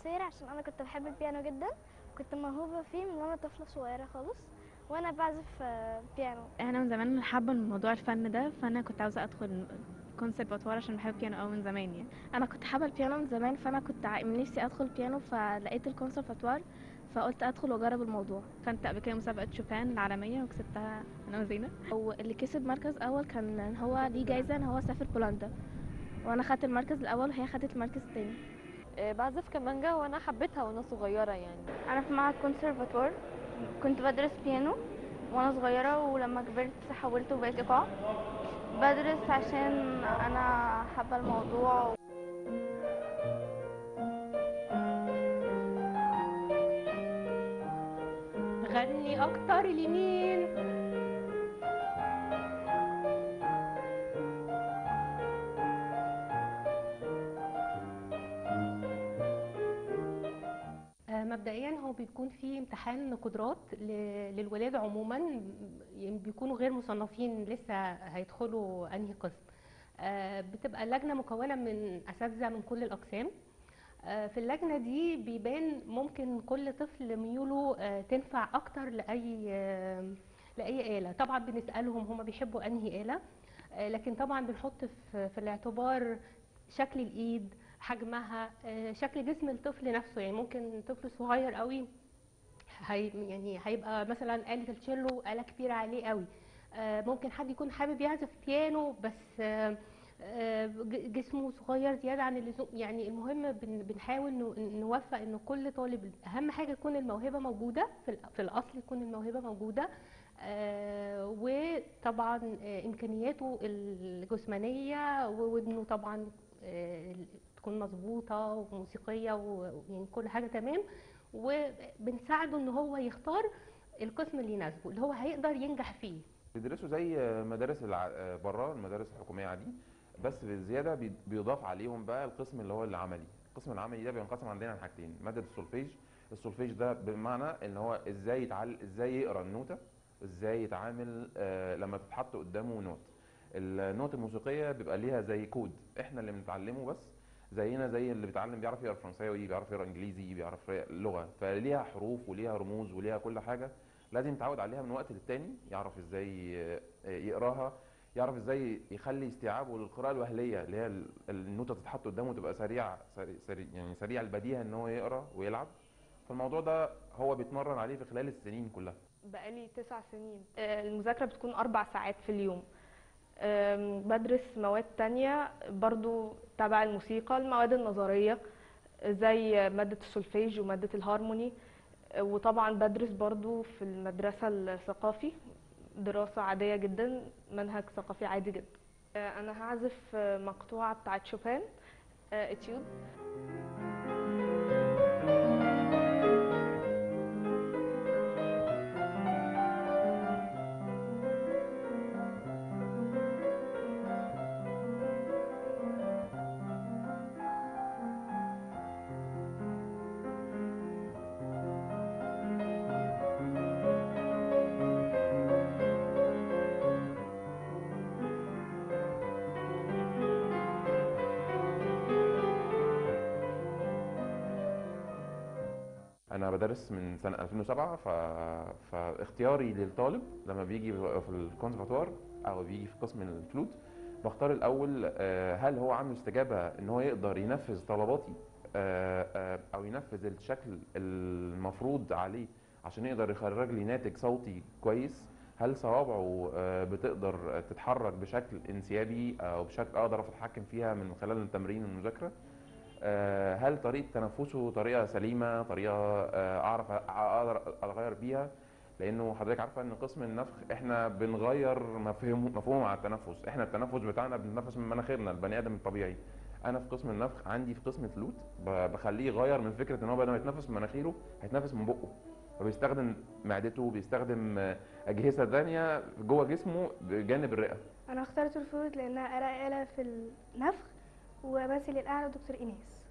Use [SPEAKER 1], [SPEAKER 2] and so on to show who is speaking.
[SPEAKER 1] سير عشان انا كنت بحب البيانو جدا كنت موهوبه فيه من وانا طفله صغيره خالص وانا بعزف آه، بيانو
[SPEAKER 2] انا من زمان حابه موضوع الفن ده فانا كنت عاوزه ادخل كونسرفاتوار عشان بحب بيانو قوي من زمان يعني
[SPEAKER 3] انا كنت حابه البيانو من زمان فانا كنت ع- من نفسي ادخل بيانو فلقيت الكونسرفاتوار فقلت ادخل واجرب الموضوع
[SPEAKER 2] كنت قبل كده مسابقه شوبان العالميه وكسبتها انا وزينه
[SPEAKER 3] واللي كسب مركز اول كان إن هو ليه جايزه ان هو سافر بولندا وانا خدت المركز الاول وهي خدت المركز الثاني
[SPEAKER 4] آه، بعزف كمانجا وانا حبيتها وانا صغيره يعني
[SPEAKER 1] انا في معهد كونسرفاتوار كنت بدرس بيانو وانا صغيره ولما كبرت حولت وبقيت ايقاع بدرس عشان انا حابه الموضوع
[SPEAKER 5] غني اكتر لمين آه، مبدئيا هو بيكون في امتحان قدرات ل- للولاد عموما يعني بيكونوا غير مصنفين لسه هيدخلوا انهي قسم آه، بتبقى اللجنه مكونه من اساتذه من كل الاقسام آه، في اللجنه دي بيبان ممكن كل طفل ميوله آه، تنفع اكتر لاي آه، لاي اله طبعا بنسالهم هما بيحبوا انهي اله آه، لكن طبعا بنحط في في الاعتبار شكل الايد حجمها آه، شكل جسم الطفل نفسه يعني ممكن طفل صغير قوي هي يعني هيبقى مثلا آلة التشيلو آلة كبيرة عليه قوي آه، ممكن حد يكون حابب يعزف بيانو بس آه، آه، ج- جسمه صغير زيادة عن اللزوم يعني المهم بن- بنحاول نو- نوفق ان كل طالب اهم حاجة تكون الموهبة موجودة في الأ- في الاصل تكون الموهبة موجودة آه، وطبعا آه، امكانياته الجسمانية وودنه طبعا آه، تكون مظبوطة وموسيقية ويعني كل حاجة تمام وبنساعده ان هو يختار القسم اللي يناسبه اللي هو هيقدر ينجح فيه
[SPEAKER 6] بيدرسوا زي مدارس الع... بره المدارس الحكوميه عادي بس بالزياده بي- بيضاف عليهم بقى القسم اللي هو العملي القسم العملي ده بينقسم عندنا لحاجتين ماده السولفيج السولفيج ده بمعنى ان هو ازاي يتعل... ازاي يقرا النوته ازاي يتعامل آه لما تتحط قدامه نوت النوت الموسيقيه بيبقى ليها زي كود احنا اللي بنتعلمه بس زينا زي اللي بيتعلم بيعرف يقرا فرنساوي بيعرف يقرا انجليزي بيعرف يقرا لغه فليها حروف وليها رموز وليها كل حاجه لازم يتعود عليها من وقت للتاني يعرف ازاي آه، يقراها يعرف ازاي يخلي استيعابه للقراءه الوهليه اللي هي ال- النوته تتحط قدامه تبقى سريع سريع, سريع يعني سريع البديهه ان هو يقرا ويلعب فالموضوع ده هو بيتمرن عليه في خلال السنين كلها
[SPEAKER 7] بقالي تسع سنين آه، المذاكرة بتكون أربع ساعات في اليوم آم، بدرس مواد تانية برضو تبع الموسيقى المواد النظرية زي مادة السولفيج ومادة الهارموني آه، وطبعا بدرس برضو في المدرسة الثقافي دراسة عادية جدا منهج ثقافي عادي جدا آه، أنا هعزف آه، مقطوعة بتاعت شوبان آه، اتيود
[SPEAKER 6] انا بدرس من سنه 2007 ف... فاختياري للطالب لما بيجي في الكونسرفتوار او بيجي في قسم الفلوت بختار الاول آه، هل هو عنده استجابه ان هو يقدر ينفذ طلباتي آه، آه، او ينفذ الشكل المفروض عليه عشان يقدر يخرج لي ناتج صوتي كويس هل صوابعه آه، بتقدر تتحرك بشكل انسيابي او بشكل اقدر اتحكم فيها من خلال التمرين والمذاكره آه، هل طريقه تنفسه طريقه سليمه طريقه آه، اعرف أ- اقدر اغير بيها لانه حضرتك عارفه ان قسم النفخ احنا بنغير مفهوم مفهوم على التنفس احنا التنفس بتاعنا بنتنفس من مناخيرنا البني ادم الطبيعي انا في قسم النفخ عندي في قسم الفلوت ب- بخليه يغير من فكره ان هو بدل ما يتنفس من مناخيره هيتنفس من بقه فبيستخدم معدته بيستخدم آه، اجهزه ثانيه جوه جسمه بجانب الرئه
[SPEAKER 1] انا اخترت الفلوت لانها ارق آلة في النفخ وبمثل الاعلى دكتور ايناس